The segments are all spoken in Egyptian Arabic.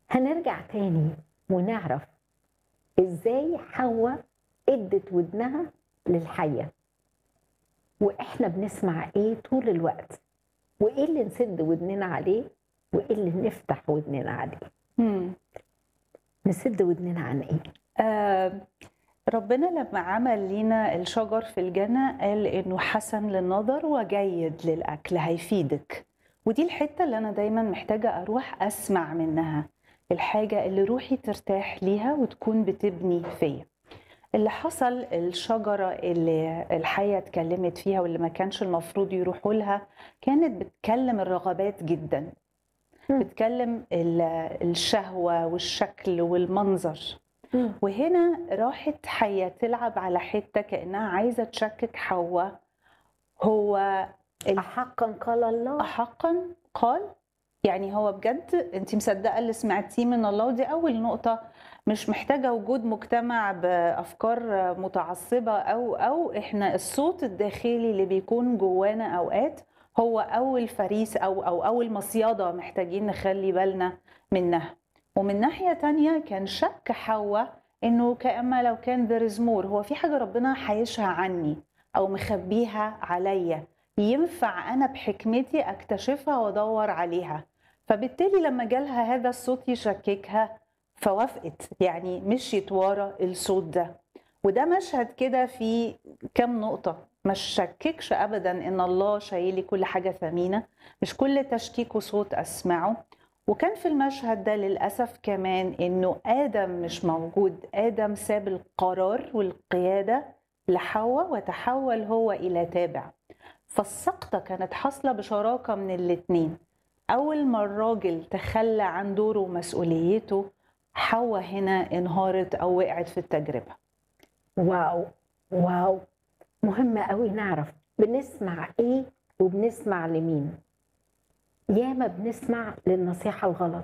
هنرجع تاني ونعرف ازاي حواء ادت ودنها للحية واحنا بنسمع ايه طول الوقت وايه اللي نسد ودننا عليه وايه اللي نفتح ودننا عليه مم. نسد ودننا عن ايه آه ربنا لما عمل لينا الشجر في الجنة قال إنه حسن للنظر وجيد للأكل هيفيدك ودي الحتة اللي أنا دايما محتاجة أروح أسمع منها الحاجة اللي روحي ترتاح ليها وتكون بتبني فيا اللي حصل الشجرة اللي الحية اتكلمت فيها واللي ما كانش المفروض يروحوا لها كانت بتكلم الرغبات جدا مم. بتكلم ال- الشهوة والشكل والمنظر وهنا راحت حية تلعب على حتة كأنها عايزة تشكك حواء هو أحقا قال الله أحقا قال يعني هو بجد انت مصدقة اللي سمعتيه من الله ودي أول نقطة مش محتاجة وجود مجتمع بأفكار متعصبة أو أو إحنا الصوت الداخلي اللي بيكون جوانا أوقات هو أول فريس أو أو أول مصيدة محتاجين نخلي بالنا منها ومن ناحية تانية كان شك حواء إنه كأما لو كان برزمور هو في حاجة ربنا حايشها عني أو مخبيها عليا ينفع أنا بحكمتي أكتشفها وأدور عليها فبالتالي لما جالها هذا الصوت يشككها فوافقت يعني مشيت ورا الصوت ده وده مشهد كده في كام نقطة ما شككش أبدا إن الله شايلي كل حاجة ثمينة مش كل تشكيك وصوت أسمعه وكان في المشهد ده للأسف كمان إنه آدم مش موجود آدم ساب القرار والقيادة لحواء وتحول هو إلى تابع فالسقطة كانت حاصلة بشراكة من الاتنين أول ما الراجل تخلى عن دوره ومسؤوليته حواء هنا انهارت أو وقعت في التجربة واو واو مهم قوي نعرف بنسمع ايه وبنسمع لمين ياما بنسمع للنصيحة الغلط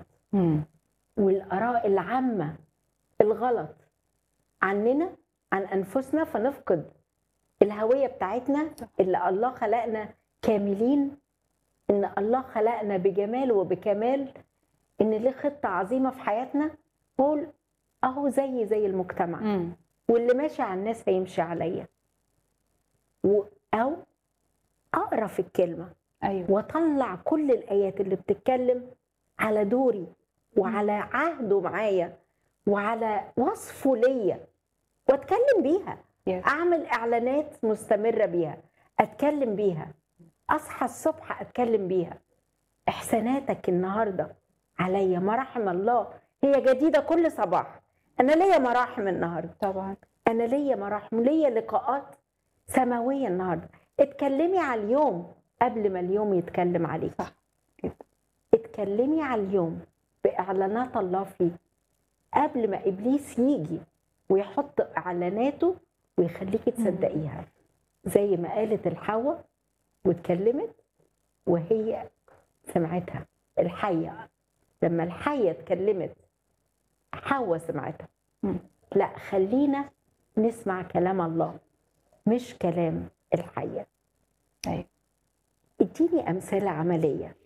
والآراء العامة الغلط عننا عن أنفسنا فنفقد الهوية بتاعتنا اللي الله خلقنا كاملين إن الله خلقنا بجمال وبكمال إن ليه خطة عظيمة في حياتنا قول أهو زي زي المجتمع مم. واللي ماشي على الناس هيمشي عليا و- أو أقرأ في الكلمة أيوة واطلع كل الايات اللي بتتكلم على دوري وعلى عهده معايا وعلى وصفه ليا واتكلم بيها Yes. اعمل اعلانات مستمره بيها اتكلم بيها اصحى الصبح اتكلم بيها احساناتك النهارده عليا مراحم الله هي جديده كل صباح انا ليا مراحم النهارده طبعا انا ليا مراحم ليا لقاءات سماويه النهارده اتكلمي على اليوم قبل ما اليوم يتكلم عليك صح كده. اتكلمي على اليوم باعلانات الله فيه قبل ما ابليس يجي ويحط اعلاناته ويخليكي تصدقيها زي ما قالت الحواء واتكلمت وهي سمعتها الحيه لما الحيه اتكلمت حواء سمعتها مم. لا خلينا نسمع كلام الله مش كلام الحيه أيوة. اديني امثله عمليه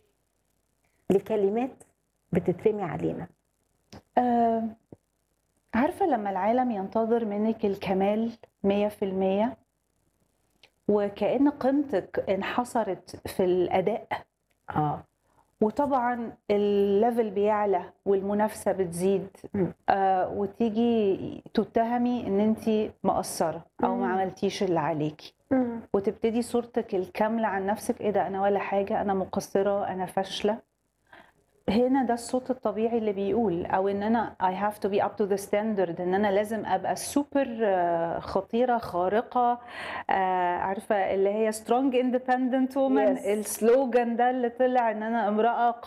لكلمات بتترمي علينا آه، عارفة لما العالم ينتظر منك الكمال مية في المية وكأن قيمتك انحصرت في الأداء اه وطبعا الليفل بيعلى والمنافسة بتزيد مم. آه وتيجي تتهمي ان انت مقصرة او ما مم. عملتيش اللي عليكي وتبتدي صورتك الكاملة عن نفسك ايه ده انا ولا حاجة انا مقصرة انا فاشلة هنا ده الصوت الطبيعي اللي بيقول او ان انا I have to be up to the standard ان انا لازم ابقى سوبر آه، خطيرة خارقة آه، عارفة اللي هي strong independent woman Yes. السلوجان ده اللي طلع ان انا امرأة